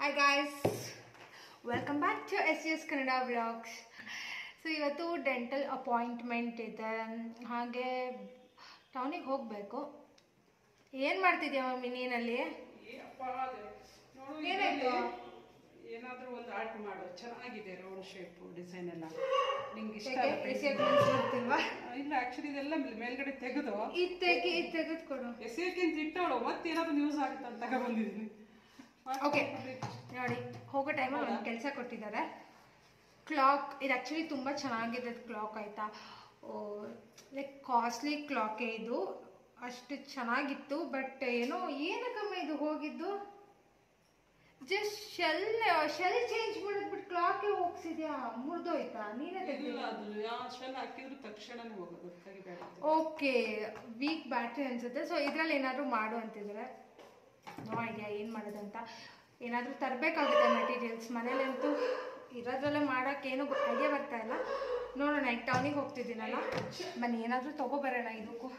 Hi guys welcome back to S S Kannada vlogs so ಇವತ್ತು dental appointment ಇದೆ ಹಾಗೆ ಟೌನಿಗೆ ಹೋಗಬೇಕು ಏನು ಮಾಡ್ತಿದ್ಯಾ ಮಮ್ಮಿ ನೀನಲ್ಲಿ ಅಪ್ಪ ಅದೇ. ನೋಡು ಏನಾಯ್ತು? ಇದ್ರಲ್ಲಿ ಏನಾದ್ರೂ ಒಂದು ಆರ್ಟ್ ಮಾಡು ಚೆನ್ನಾಗಿದೆ ರೌಂಡ್ ಶೇಪ್ ಡಿಸೈನ್ ಎಲ್ಲ ನಿಂಗೆ ಇಷ್ಟ ಯಾಕೆ ಆಗುತ್ತೆ ಎಸೆಯಕ್ಕೆ ಮನ್ಸು ಬರ್ತಿಲ್ವಾ ಇಲ್ಲ ಆಕ್ಚುಲಿ ಇದೆಲ್ಲ ಮೇಲ್ಗಡೆ ತೆಗೆದು ಇದು ತೆಗಿ ಇದು ತೆಗೆದುಕೊಡು ಎಸೆಯಕ್ಕಿಂತ ಇಟ್ಟವಳು ಮತ್ತೇನಾದ್ರೂ ನ್ಯೂಸ್ ಆಗುತ್ತೆ ಅಂತ ತಗೊಂಡ್ಬಂದಿದ್ದೀನಿ ಓಕೆ ನೋಡಿ ಹೋಗೋ ಟೈಮಲ್ಲಿ ಒಂದು ಕೆಲಸ ಕೊಟ್ಟಿದ್ದಾರೆ ಕ್ಲಾಕ್ ಇದು ಆ್ಯಕ್ಚುಲಿ ತುಂಬ ಚೆನ್ನಾಗಿದೆ ಕ್ಲಾಕ್ ಆಯಿತಾ ಲೈಕ್ ಕಾಸ್ಟ್ಲಿ ಕ್ಲಾಕೇ ಇದು ಅಷ್ಟು ಚೆನ್ನಾಗಿತ್ತು ಬಟ್ ಏನೋ ಏನಕ್ಕಮ್ಮ ಇದು ಹೋಗಿದ್ದು ಜಸ್ಟ್ ಶೆಲ್ ಶೆಲ್ ಚೇಂಜ್ ಮಾಡಿದ್ಬಿಟ್ಟು ಕ್ಲಾಕೆ ಹೋಗ್ಸಿದ್ಯಾ ಮುರಿದೋಯ್ತಾ ನೀನೇ ತೆಗ್ದು ಇಲ್ಲ ಅದು ಯಾವ ಶೆಲ್ ಹಾಕಿದ್ರು ತಕ್ಷಣನೇ ಹೋಗೋದು ತೆಗಿಬೇಡ ಅಂತ. ಓಕೆ ವೀಕ್ ಬ್ಯಾಟ್ರಿ ಅನ್ಸುತ್ತೆ ಸೊ ಇದರಲ್ಲಿ ಏನಾದರೂ ಮಾಡು ಅಂತಿದ್ರೆ ನೋ ಐಡಿಯಾ ಏನು ಮಾಡೋದಂತ ಏನಾದರೂ ತರಬೇಕಾಗುತ್ತೆ ಮೆಟೀರಿಯಲ್ಸ್ ಮನೇಲಂತೂ ಇರೋದ್ರಲ್ಲೇ ಮಾಡೋಕ್ಕೆ ಏನು ಐಡಿಯಾ ಬರ್ತಾ ಇಲ್ಲ ನೋಡೋಣ ಈಗ ಟೌನಿಗೆ ಹೋಗ್ತಿದ್ದೀನಲ್ಲ ಬನ್ನಿ ಏನಾದರೂ ತೊಗೊಬರೋಣ ಇದಕ್ಕೂ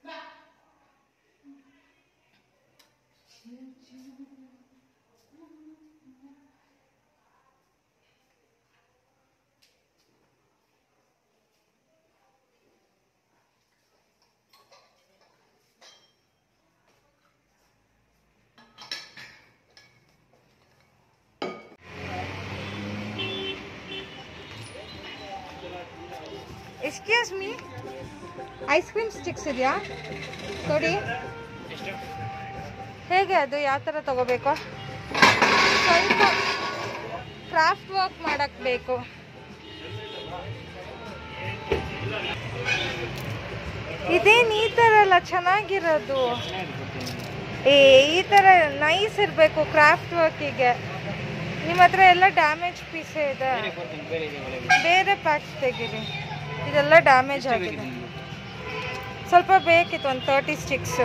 excuse me ice cream sticks ಇದೆಯಾ ಕೊಡಿ ಹೇಗೆ ಅದು ಯಾವ ಥರ ತಗೋಬೇಕು ಸ್ವಲ್ಪ ಕ್ರಾಫ್ಟ್ ವರ್ಕ್ ಮಾಡಕ್ಕೆ ಬೇಕು ಇದೇನು ಈ ಥರ ಅಲ್ಲ ಚೆನ್ನಾಗಿರೋದು ಏ ಈ ಥರ ನೈಸ್ ಇರಬೇಕು ಕ್ರಾಫ್ಟ್ ವರ್ಕಿಗೆ ನಿಮ್ಮ ಹತ್ರ ಎಲ್ಲ ಡ್ಯಾಮೇಜ್ ಪೀಸೇ ಇದೆ ಬೇರೆ ಪ್ಯಾಕ್ಸ್ ತೆಗೀರಿ ಇದೆಲ್ಲ ಡ್ಯಾಮೇಜ್ ಆಗಿದೆ ಸ್ವಲ್ಪ ಬೇಕಿತ್ತು ಒಂದು ತರ್ಟಿ ಸ್ಟಿಕ್ಸ್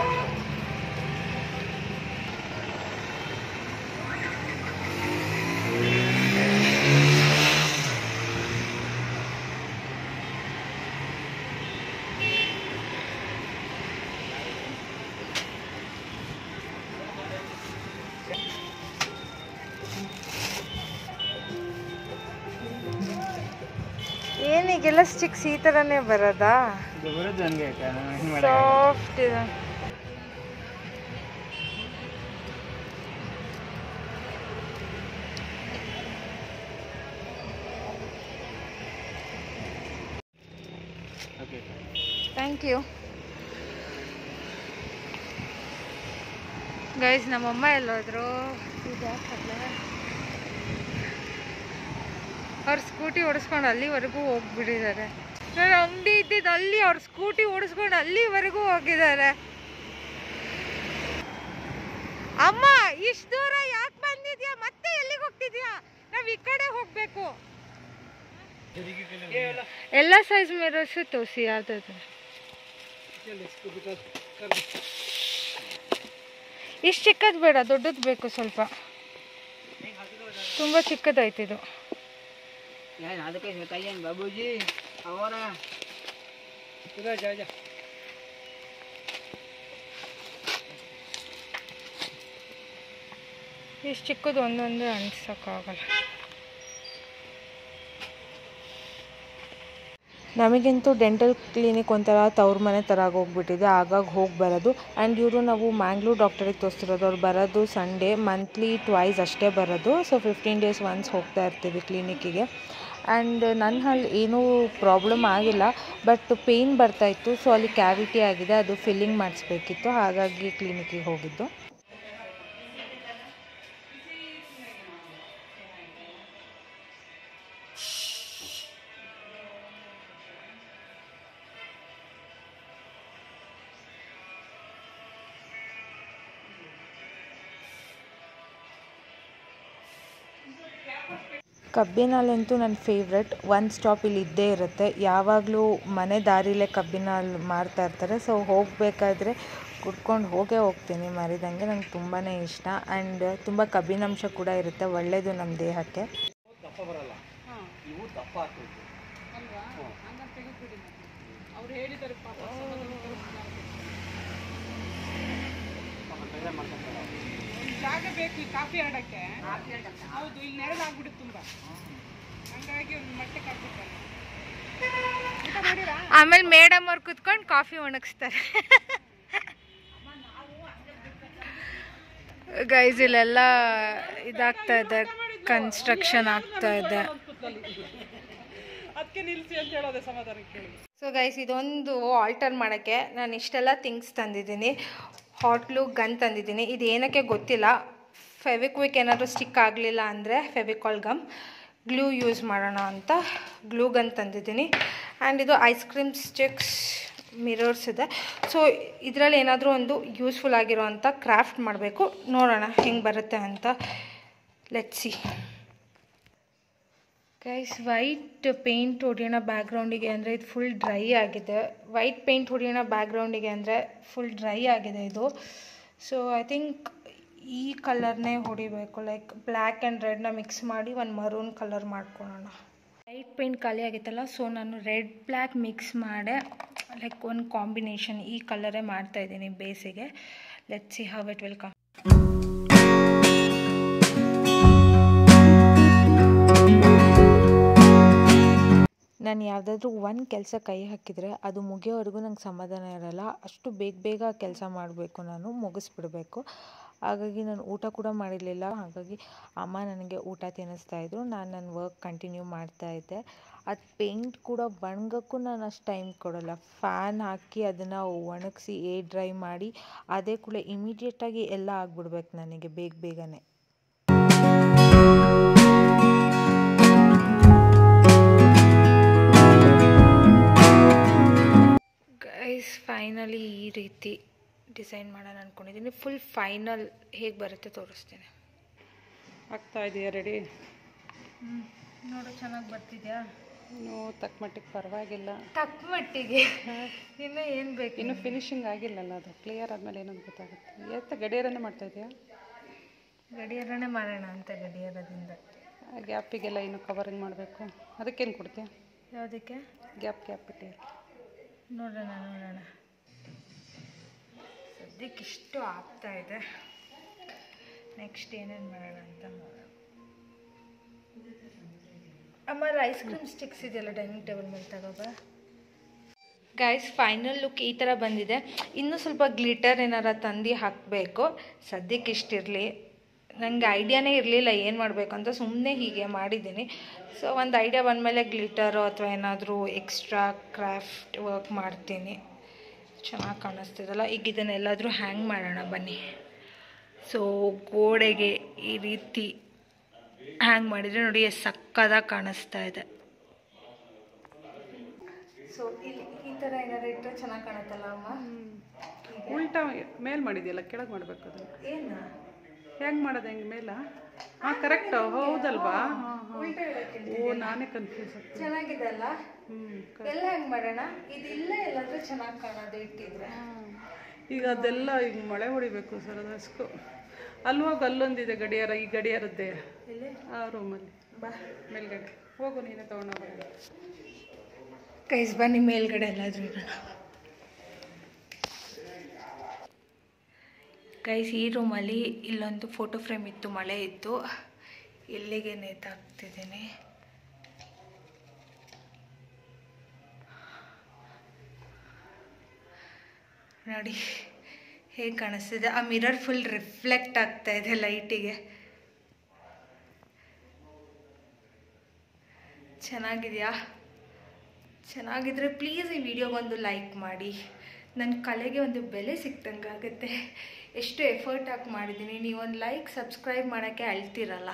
ಏನೀಗೆಲ್ಲ ಸ್ಟಿಕ್ಸ್ ಈ ಥರನೇ ಬರೋದಾ ಬರೋದು ಹಂಗೆ ಸಾಫ್ಟ್ ಇದೆ ಓಕೆ ಥ್ಯಾಂಕ್ ಯು ಗೈಸ್ ನಮ್ಮಮ್ಮ ಎಲ್ಲೋದ್ರು ಅವ್ರ ಸ್ಕೂಟಿ ಓಡಿಸ್ಕೊಂಡು ಅಲ್ಲಿವರೆಗೂ ಹೋಗ್ಬಿಟ್ಟಿದ್ದಾರೆ ನನ್ನ ಅಂಗಡಿ ಇದ್ದಿದ್ದು ಅಲ್ಲಿ ಅವ್ರ ಸ್ಕೂಟಿ ಓಡಿಸ್ಕೊಂಡು ಅಲ್ಲಿವರೆಗೂ ಹೋಗಿದ್ದಾರೆ ಅಮ್ಮ ಇಷ್ಟು ದೂರ ಯಾಕೆ ಬಂದಿದ್ಯಾ ಮತ್ತೆ ಎಲ್ಲಿಗೆ ಹೋಗ್ತಿದ್ಯಾ ನಾವ್ ಈ ಕಡೆ ಹೋಗ್ಬೇಕು ಎಲ್ಲ ಸೈಜ್ ಮಿರರ್ಸ್ ತೋರಿಸಿ ಯಾವ್ದಾದ್ರು ಇಷ್ಟು ಚಿಕ್ಕದು ಬೇಡ ದೊಡ್ಡದು ಬೇಕು ಸ್ವಲ್ಪ ತುಂಬ ಚಿಕ್ಕದಾಯ್ತು ಇದು यार ಅದಕ್ಕೆ बताइए बाबूजी और इधर जा जा ಇಷ್ಟು ಚಿಕ್ಕದು ಒಂದೊಂದೇ ಅನ್ಸೋಕ್ಕಾಗಲ್ಲ ನಮಗಂತೂ ಡೆಂಟಲ್ ಕ್ಲಿನಿಕ್ ಒಂಥರ ತವ್ರ ಮನೆ ಥರ ಹೋಗ್ಬಿಟ್ಟಿದೆ ಆಗಾಗ ಹೋಗಿ ಬರೋದು ಆ್ಯಂಡ್ ಇವರು ನಾವು ಮ್ಯಾಂಗ್ಳೂರ್ ಡಾಕ್ಟರಿಗೆ ತೋರಿಸ್ತಿರೋದು ಅವ್ರು ಬರೋದು ಸಂಡೇ ಮಂತ್ಲಿ ಟ್ವೈಸ್ ಅಷ್ಟೇ ಬರೋದು ಸೊ ಫಿಫ್ಟೀನ್ ಡೇಸ್ ಒನ್ಸ್ ಹೋಗ್ತಾ ಇರ್ತೀವಿ ಕ್ಲಿನಿಕ್ಕಿಗೆ ಆ್ಯಂಡ್ ನನ್ನ ಹಲ್ಲಿ ಏನೂ ಪ್ರಾಬ್ಲಮ್ ಆಗಿಲ್ಲ ಬಟ್ ಪೇಯ್ನ್ ಬರ್ತಾಯಿತ್ತು ಸೊ ಅಲ್ಲಿ ಕ್ಯಾವಿಟಿ ಆಗಿದೆ ಅದು ಫಿಲ್ಲಿಂಗ್ ಮಾಡಿಸ್ಬೇಕಿತ್ತು ಹಾಗಾಗಿ ಕ್ಲಿನಿಕ್ಕಿಗೆ ಹೋಗಿದ್ದು ಕಬ್ಬಿನಲ್ಲಂತೂ ನನ್ನ ಫೇವ್ರೆಟ್ ಒನ್ ಸ್ಟಾಪ್ ಇಲ್ಲಿ ಇದ್ದೇ ಇರುತ್ತೆ ಯಾವಾಗಲೂ ಮನೆ ದಾರಿಲೇ ಕಬ್ಬಿನ ಹಾಲು ಮಾರ್ತಾ ಇರ್ತಾರೆ ಸೊ ಹೋಗಬೇಕಾದ್ರೆ ಕುಡ್ಕೊಂಡು ಹೋಗೇ ಹೋಗ್ತೀನಿ ಮರಿದಂಗೆ ನಂಗೆ ತುಂಬಾ ಇಷ್ಟ ಆ್ಯಂಡ್ ತುಂಬ ಕಬ್ಬಿನಾಂಶ ಕೂಡ ಇರುತ್ತೆ ಒಳ್ಳೆಯದು ನಮ್ಮ ದೇಹಕ್ಕೆ ದಪ್ಪ ಬರಲ್ಲ ಇವು ದಪ್ಪ ಆಗ್ತೈತೆ ಅಲ್ವಾ ಹಂಗಂತ ತೆಗೆದ್ಬಿಡಿ ಮತ್ತೆ ಅವ್ರು ಹೇಳಿದ್ದಾರೆ ಪಾಪ ಸಮಾಧಾನ ತೋರಿಸ್ತಾರೆ. ಬೇರೆ ಮಾಡ್ಕೊಂತಾರೆ ಒಂದ್ ಜಾಗ ಜಾಗ ಬೇಕು ಈ ಕಾಫಿ ಆಡಕ್ಕೆ ಹೌದು ಇಲ್ಲಿ ನೆರಳಾಗ್ಬಿಡುತ್ತೆ ತುಂಬಾ ಹಂಗಾಗಿ ಒಂದು ಮಟ್ಟಕ್ಕೆ ಆಗ್ಬಿಡ್ತಾರೆ ಊಟ ಮಾಡಿರಾ ಆಮೇಲೆ ಮೇಡಮ್ ಅವ್ರು ಕುತ್ಕೊಂಡು ಕಾಫಿ ಒಣಗಿಸ್ತಾರೆ ಗೈಸ್ ಇಲ್ಲೆಲ್ಲ ಇದಾಗ್ತಾ ಇದೆ ಕನ್ಸ್ಟ್ರಕ್ಷನ್ ಆಗ್ತಾ ಇದೆ ಅದಕ್ಕೆ ನಿಲ್ಸಿ ಅಂತ ಹೇಳೋದೆ ಸಮಾಧಾನ ಕೇಳಿ ಸೊ ಗೈಸ್ ಇದೊಂದು ಆಲ್ಟರ್ ಮಾಡೋಕ್ಕೆ ನಾನು ಇಷ್ಟೆಲ್ಲ ಥಿಂಗ್ಸ್ ತಂದಿದ್ದೀನಿ ಹಾಟ್ ಗ್ಲೂ ಗನ್ ತಂದಿದ್ದೀನಿ ಇದು ಏನಕ್ಕೆ ಗೊತ್ತಿಲ್ಲ ಫೆವಿಕ್ವಿಕ್ ಏನಾದರೂ ಸ್ಟಿಕ್ ಆಗಲಿಲ್ಲ ಅಂದರೆ ಫೆವಿಕಾಲ್ ಗಮ್ ಗ್ಲೂ ಯೂಸ್ ಮಾಡೋಣ ಅಂತ ಗ್ಲೂ ಗನ್ ತಂದಿದ್ದೀನಿ ಆ್ಯಂಡ್ ಇದು ಐಸ್ ಕ್ರೀಮ್ ಸ್ಟಿಕ್ಸ್ ಮಿರರ್ಸ್ ಇದೆ ಸೊ ಇದರಲ್ಲಿ ಏನಾದರೂ ಒಂದು ಯೂಸ್ಫುಲ್ ಆಗಿರೋವಂಥ ಕ್ರಾಫ್ಟ್ ಮಾಡಬೇಕು ನೋಡೋಣ ಹೆಂಗೆ ಬರುತ್ತೆ ಅಂತ ಲೆಟ್ಸಿ ಗೈಸ್ ವೈಟ್ ಪೇಂಟ್ ಹೊಡಿಯೋಣ ಬ್ಯಾಕ್ಗ್ರೌಂಡಿಗೆ ಅಂದರೆ ಇದು ಫುಲ್ ಡ್ರೈ ಆಗಿದೆ ವೈಟ್ ಪೇಂಟ್ ಹೊಡಿಯೋಣ ಬ್ಯಾಕ್ಗ್ರೌಂಡಿಗೆ ಅಂದರೆ ಫುಲ್ ಡ್ರೈ ಆಗಿದೆ ಇದು ಸೊ ಐ ಥಿಂಕ್ ಈ ಕಲರ್ನೇ ಹೊಡಿಬೇಕು ಲೈಕ್ ಬ್ಲ್ಯಾಕ್ ಆ್ಯಂಡ್ ರೆಡ್ನ ಮಿಕ್ಸ್ ಮಾಡಿ ಒಂದು ಮರೂನ್ ಕಲರ್ ಮಾಡ್ಕೊಳ್ಳೋಣ ವೈಟ್ ಪೇಂಟ್ ಖಾಲಿ ಆಗಿತ್ತಲ್ಲ ಸೊ ನಾನು ರೆಡ್ ಬ್ಲ್ಯಾಕ್ ಮಿಕ್ಸ್ ಮಾಡೇ ಲೈಕ್ ಒಂದು ಕಾಂಬಿನೇಷನ್ ಈ ಕಲರೇ ಮಾಡ್ತಾಯಿದ್ದೀನಿ ಬೇಸಿಗೆ let see how it will come ನಾನು ಯಾವುದಾದ್ರೂ ಒಂದು ಕೆಲಸ ಕೈ ಹಾಕಿದರೆ ಅದು ಮುಗಿಯೋವರೆಗೂ ನಂಗೆ ಸಮಾಧಾನ ಇರಲ್ಲ ಅಷ್ಟು ಬೇಗ ಬೇಗ ಕೆಲಸ ಮಾಡಬೇಕು ನಾನು ಮುಗಿಸ್ಬಿಡ್ಬೇಕು ಹಾಗಾಗಿ ನಾನು ಊಟ ಕೂಡ ಮಾಡಿರಲಿಲ್ಲ ಹಾಗಾಗಿ ಅಮ್ಮ ನನಗೆ ಊಟ ತಿನ್ನಿಸ್ತಾಯಿದ್ರು ನಾನು ನನ್ನ ವರ್ಕ್ ಕಂಟಿನ್ಯೂ ಮಾಡ್ತಾಯಿದ್ದೆ ಅದು ಪೇಂಟ್ ಕೂಡ ಒಣಗಕ್ಕೂ ನಾನು ಅಷ್ಟು ಟೈಮ್ ಕೊಡೋಲ್ಲ ಫ್ಯಾನ್ ಹಾಕಿ ಅದನ್ನು ಒಣಗಿಸಿ ಏ ಡ್ರೈ ಮಾಡಿ ಅದೇ ಕೂಡ ಇಮಿಡಿಯೇಟಾಗಿ ಎಲ್ಲ ಆಗ್ಬಿಡ್ಬೇಕು ನನಗೆ ಬೇಗ ಬೇಗನೆ ಗೈಸ್ ಫೈನಲಿ ಈ ರೀತಿ ಡಿಸೈನ್ ಮಾಡೋಣ ಅಂದ್ಕೊಂಡಿದ್ದೀನಿ ಫುಲ್ ಫೈನಲ್ ಹೇಗೆ ಬರುತ್ತೆ ತೋರಿಸ್ತೀನಿ ಆಗ್ತಾ ಇದೆಯಾ ರೆಡಿ ನೋಡು ಚೆನ್ನಾಗಿ ಬರ್ತಿದ್ಯಾ ಇನ್ನು ತಕ್ಕ ಮಟ್ಟಿಗೆ ಪರವಾಗಿಲ್ಲ ತಕ್ಕ ಮಟ್ಟಿಗೆ ಇನ್ನು ಏನು ಬೇಕು ಇನ್ನು ಫಿನಿಶಿಂಗ್ ಆಗಿಲ್ಲಲ್ಲ ಅದು ಕ್ಲಿಯರ್ ಆದಮೇಲೆ ಏನಂತ ಗೊತ್ತಾಗುತ್ತೆ ಎತ್ತ ಗಡಿಯಾರನೇ ಮಾಡ್ತಾ ಇದೆಯಾ ಗಡಿಯಾರನೇ ಮಾಡೋಣ ಅಂತ ಗಡಿಯಾರದಿಂದ ಗ್ಯಾಪಿಗೆಲ್ಲ ಇನ್ನು ಕವರಿಂಗ್ ಮಾಡಬೇಕು ಅದಕ್ಕೇನು ಕೊಡ್ತೀಯ ಯಾವುದಕ್ಕೆ ಗ್ಯಾಪ್ ಗ್ಯಾಪ್ ಇಟ್ಟು ನೋಡೋಣ ನೋಡೋಣ ಸದ್ಯಕ್ಕೆ ಇಷ್ಟು ಆಗ್ತಾ ಇದೆ ನೆಕ್ಸ್ಟ್ ಏನೇನು ಮಾಡೋಣ ಅಂತ ನೋಡೋಣ ಆಮೇಲೆ ಐಸ್ ಕ್ರೀಮ್ ಸ್ಟಿಕ್ಸ್ ಇದೆಯಲ್ಲ ಡೈನಿಂಗ್ ಟೇಬಲ್ ಮೇಲೆ ತಗೋಬ ಗೈಸ್ ಫೈನಲ್ ಲುಕ್ ಈ ಥರ ಬಂದಿದೆ ಇನ್ನೂ ಸ್ವಲ್ಪ ಗ್ಲಿಟರ್ ಏನಾರ ತಂದು ಹಾಕಬೇಕು ಸದ್ಯಕ್ಕೆ ಇಷ್ಟಿರಲಿ ನನಗೆ ಐಡಿಯಾನೇ ಇರಲಿಲ್ಲ ಏನು ಮಾಡಬೇಕು ಅಂತ ಸುಮ್ಮನೆ ಹೀಗೆ ಮಾಡಿದ್ದೀನಿ ಸೊ ಒಂದು ಐಡಿಯಾ ಬಂದಮೇಲೆ ಗ್ಲಿಟರು ಅಥವಾ ಏನಾದರೂ ಎಕ್ಸ್ಟ್ರಾ ಕ್ರಾಫ್ಟ್ ವರ್ಕ್ ಮಾಡ್ತೀನಿ ಚೆನ್ನಾಗಿ ಕಾಣಿಸ್ತಿದಲ್ಲ ಈಗ ಇದನ್ನೆಲ್ಲಾದರೂ ಹ್ಯಾಂಗ್ ಮಾಡೋಣ ಬನ್ನಿ ಸೊ ಗೋಡೆಗೆ ಈ ರೀತಿ ಹ್ಯಾಂಗ್ ಮಾಡಿದರೆ ನೋಡಿ ಎಷ್ಟು ಸಕ್ಕದಾಗಿ ಕಾಣಿಸ್ತಾ ಇದೆ ಸೊ ಇಲ್ಲಿ ಈ ಥರ ಏನಾರು ಇಟ್ಟರೆ ಚೆನ್ನಾಗಿ ಕಾಣುತ್ತಲ್ಲ ಅಮ್ಮ ಉಲ್ಟಾ ಮೇಲ್ ಮಾಡಿದ್ಯಲ್ಲ ಕೆಳಗೆ ಮಾಡ್ಬೇಕು ಅದು ಏನು ಹೆಂಗೆ ಮಾಡೋದು ಹೆಂಗೆ ಮೇಲ ಹಾಂ ಕರೆಕ್ಟ್ ಹೌದಲ್ವಾ ಹಾಂ ಹಾಂ ಓ ನಾನೇ ಕನ್ಫ್ಯೂಸ್ ಆಗ್ತೀನಿ ಚೆನ್ನಾಗಿದೆ ಅಲ್ಲ ಹ್ಞೂ ಎಲ್ಲ ಹೆಂಗ್ ಮಾಡೋಣ ಇದಿಲ್ಲ ಎಲ್ಲಾದ್ರೂ ಚೆನ್ನಾಗಿ ಕಾಣೋದು ಇಟ್ಟಿದ್ರೆ ಈಗ ಅದೆಲ್ಲ ಈಗ ಮಳೆ ಹೊಡಿಬೇಕು ಸರ್ ಅದಷ್ಟು ಅಲ್ವಾಗ ಅಲ್ಲೊಂದಿದೆ ಗಡಿಯಾರ ಈ ಗಡಿಯಾರದ್ದೇ ಇಲ್ಲಿ ಆ ರೂಮಲ್ಲಿ ಬಾ ಮೇಲ್ಗಡೆ ಹೋಗು ನೀನೇ ತೊಗೊಂಡೋಗ ಕೈಸ್ ಬನ್ನಿ ಮೇಲ್ಗಡೆ ಎಲ್ಲಾದ್ರೂ ಇರೋಣ ಗೈಸ್ ಈ ರೂಮಲ್ಲಿ ಇಲ್ಲೊಂದು ಫೋಟೋ ಫ್ರೇಮ್ ಇತ್ತು ಮಳೆ ಇತ್ತು ಇಲ್ಲಿಗೆ ನೇತಾಕ್ತಿದ್ದೀನಿ ನೋಡಿ ಹೇಗೆ ಕಾಣಿಸ್ತಿದೆ ಆ ಮಿರರ್ ಫುಲ್ ರಿಫ್ಲೆಕ್ಟ್ ಆಗ್ತಾ ಇದೆ ಲೈಟಿಗೆ ಚೆನ್ನಾಗಿದೆಯಾ ಚೆನ್ನಾಗಿದ್ರೆ ಪ್ಲೀಸ್ ಈ ವಿಡಿಯೋಗೊಂದು ಲೈಕ್ ಮಾಡಿ ನನ್ನ ಕಲೆಗೆ ಒಂದು ಬೆಲೆ ಸಿಕ್ತಂಗೆ ಆಗುತ್ತೆ ಎಷ್ಟು ಎಫರ್ಟ್ ಹಾಕಿ ಮಾಡಿದ್ದೀನಿ ನೀವೊಂದು ಲೈಕ್ ಸಬ್ಸ್ಕ್ರೈಬ್ ಮಾಡೋಕ್ಕೆ ಅಳ್ತಿರಲ್ಲ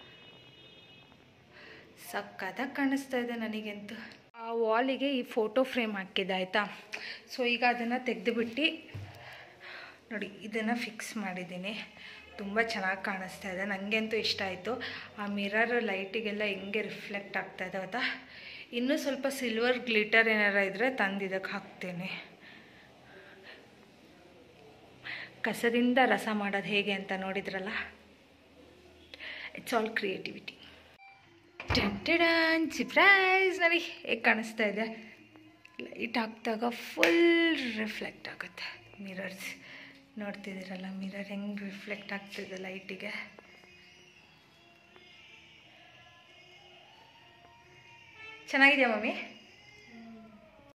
ಸಕ್ಕತ್ತಾಗಿ ಕಾಣಿಸ್ತಾ ಇದೆ ನನಗಂತೂ ಆ ವಾಲಿಗೆ ಈ ಫೋಟೋ ಫ್ರೇಮ್ ಹಾಕಿದ್ದೆ ಆಯಿತಾ ಸೊ ಈಗ ಅದನ್ನು ತೆಗೆದುಬಿಟ್ಟು ನೋಡಿ ಇದನ್ನು ಫಿಕ್ಸ್ ಮಾಡಿದ್ದೀನಿ ತುಂಬ ಚೆನ್ನಾಗಿ ಕಾಣಿಸ್ತಾ ಇದೆ ನನಗಂತೂ ಇಷ್ಟ ಆಯಿತು ಆ ಮಿರರ್ ಲೈಟಿಗೆಲ್ಲ ಹೆಂಗೆ ರಿಫ್ಲೆಕ್ಟ್ ಆಗ್ತಾ ಇದೆ ಗೊತ್ತಾ ಇನ್ನೂ ಸ್ವಲ್ಪ ಸಿಲ್ವರ್ ಗ್ಲಿಟರ್ ಏನಾರ ಇದ್ದರೆ ತಂದು ಇದಕ್ಕೆ ಹಾಕ್ತೀನಿ ಕಸದಿಂದ ರಸ ಮಾಡೋದು ಹೇಗೆ ಅಂತ ನೋಡಿದ್ರಲ್ಲ ಇಟ್ಸ್ ಆಲ್ ಕ್ರಿಯೇಟಿವಿಟಿ ಟೆಂಟೆಡನ್ ಸರ್ಪ್ರೈಸ್ ನೋಡಿ ಹೇಗೆ ಕಾಣಿಸ್ತಾ ಇದೆ ಲೈಟ್ ಹಾಕಿದಾಗ ಫುಲ್ ರಿಫ್ಲೆಕ್ಟ್ ಆಗುತ್ತೆ ಮಿರರ್ಸ್ ನೋಡ್ತಿದ್ದೀರಲ್ಲ ಮಿರರ್ ಹೆಂಗೆ ರಿಫ್ಲೆಕ್ಟ್ ಆಗ್ತಿದೆ ಲೈಟಿಗೆ ಚೆನ್ನಾಗಿದೆಯಾ ಮಮ್ಮಿ